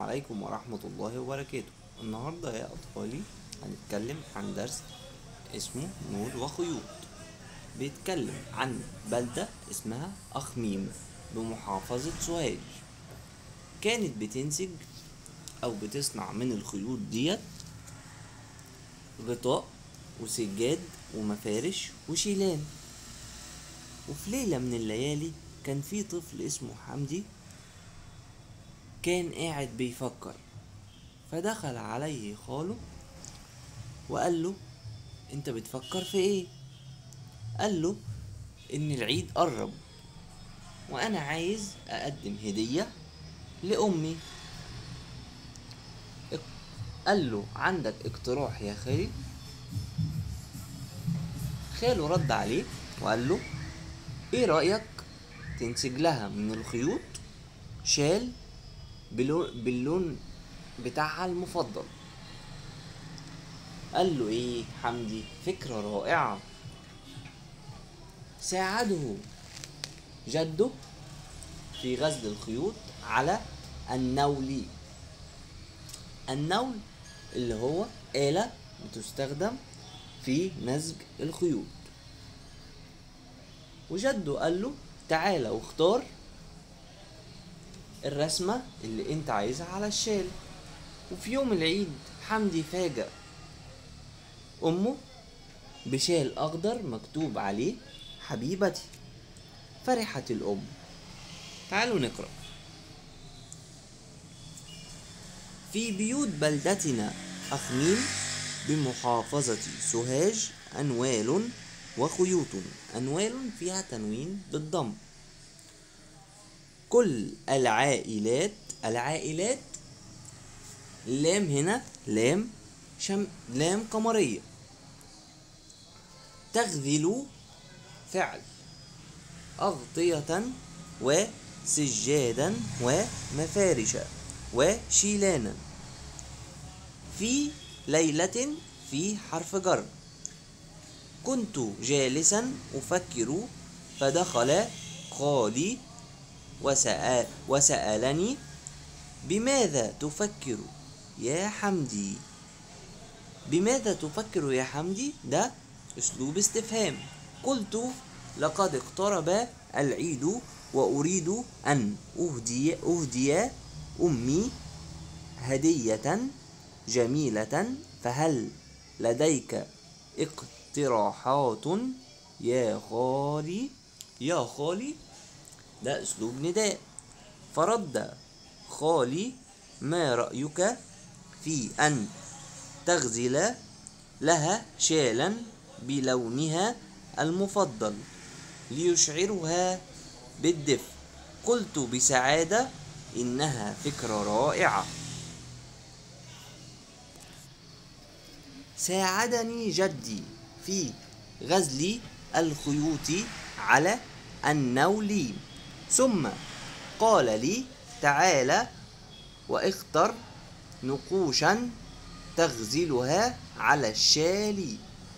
عليكم ورحمة الله وبركاته النهاردة يا أطفالي هنتكلم عن درس اسمه نور وخيوط بيتكلم عن بلدة اسمها أخميم بمحافظة سوهاج كانت بتنسج أو بتصنع من الخيوط ديت غطاء وسجاد ومفارش وشيلان وفي ليلة من الليالي كان في طفل اسمه حمدي كان قاعد بيفكر فدخل عليه خاله وقال له انت بتفكر في ايه قال له ان العيد قرب وانا عايز اقدم هدية لامي اق- قال له عندك اقتراح يا خالي خاله رد عليه وقال له ايه رأيك تنسج لها من الخيوط شال بلون باللون بتاعها المفضل قال له ايه حمدي فكرة رائعة ساعده جده في غزل الخيوط على النول النول اللي هو آلة بتستخدم في نسج الخيوط وجده قال له تعالى واختار الرسمة اللي انت عايزها على الشال وفي يوم العيد حمدي فاجأ أمه بشال أخضر مكتوب عليه حبيبتي فرحت الأم تعالوا نقرأ في بيوت بلدتنا أخميم بمحافظة سوهاج أنوال وخيوط أنوال فيها تنوين بالضم كل العائلات العائلات لام هنا لام شم لام قمرية تغذل فعل أغطية وسجادا ومفارشا وشيلانا في ليلة في حرف جر كنت جالسا أفكر فدخل خالي وسأل وسألني بماذا تفكر يا حمدي بماذا تفكر يا حمدي ده أسلوب استفهام قلت لقد اقترب العيد وأريد أن أهدي أهدي أمي هدية جميلة فهل لديك اقتراحات يا خالي يا خالي ده اسلوب نداء فرد خالي ما رأيك في أن تغزل لها شالا بلونها المفضل ليشعرها بالدفء قلت بسعادة إنها فكرة رائعة ساعدني جدي في غزل الخيوط على النول ثم قال لي تعال واختر نقوشا تغزلها على الشال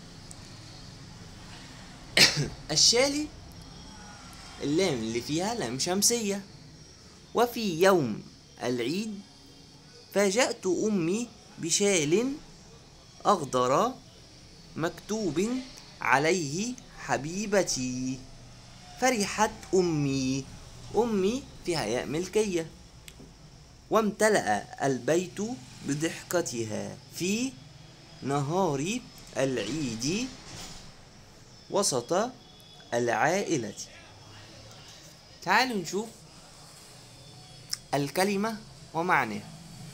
الشال اللام اللي فيها لام شمسية وفي يوم العيد فاجأت أمي بشال أخضر مكتوب عليه حبيبتي فرحت أمي أمي فيها ياء ملكية وامتلأ البيت بضحكتها في نهار العيد وسط العائلة تعالوا نشوف الكلمة ومعناها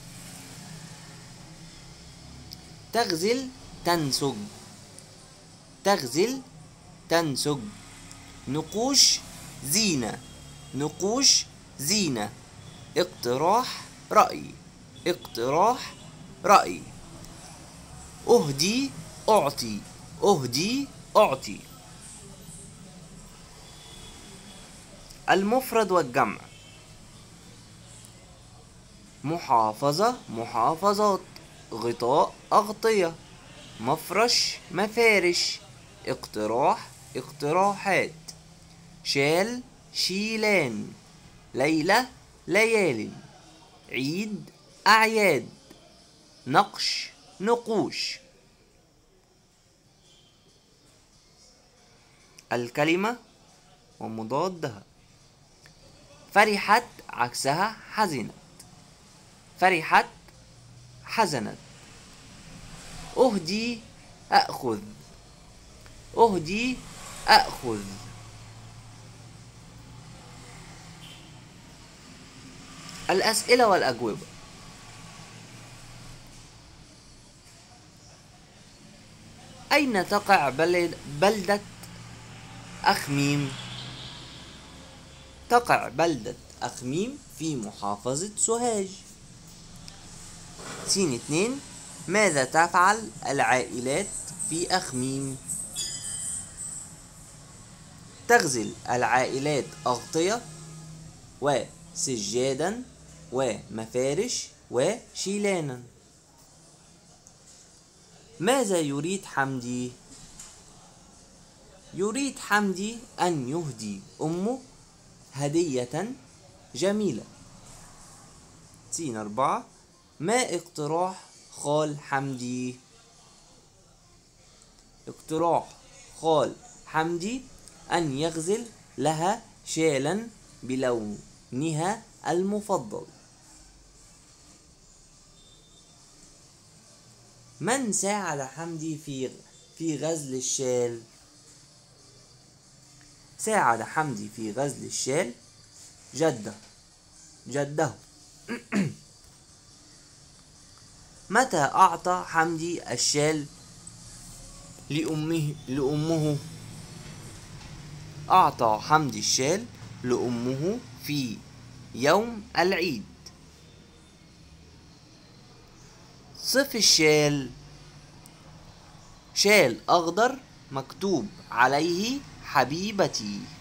تغزل تنسج تغزل تنسج نقوش زينة نقوش زينة اقتراح رأي اقتراح رأي أهدي أعطي أهدي أعطي المفرد والجمع محافظة محافظات غطاء أغطية مفرش مفارش اقتراح اقتراحات شال شيلان ليلة ليال عيد أعياد نقش نقوش الكلمة ومضادها فرحت عكسها حزنت فرحت حزنت أهدي أأخذ أهدي أأخذ الأسئلة والأجوبة أين تقع بلد بلدة أخميم؟ تقع بلدة أخميم في محافظة سوهاج سين اتنين ماذا تفعل العائلات في أخميم؟ تغزل العائلات أغطية وسجادا ومفارش وشيلانا ماذا يريد حمدي؟ يريد حمدي أن يهدي أمه هدية جميلة سين أربعة ما اقتراح خال حمدي اقتراح خال حمدي أن يغزل لها شالا بلونها المفضل من ساعد حمدي في في غزل الشال ساعد حمدي في غزل الشال جده جده متى أعطى حمدي الشال لأمه لأمه أعطى حمدي الشال لأمه في يوم العيد صف الشال شال أخضر مكتوب عليه حبيبتي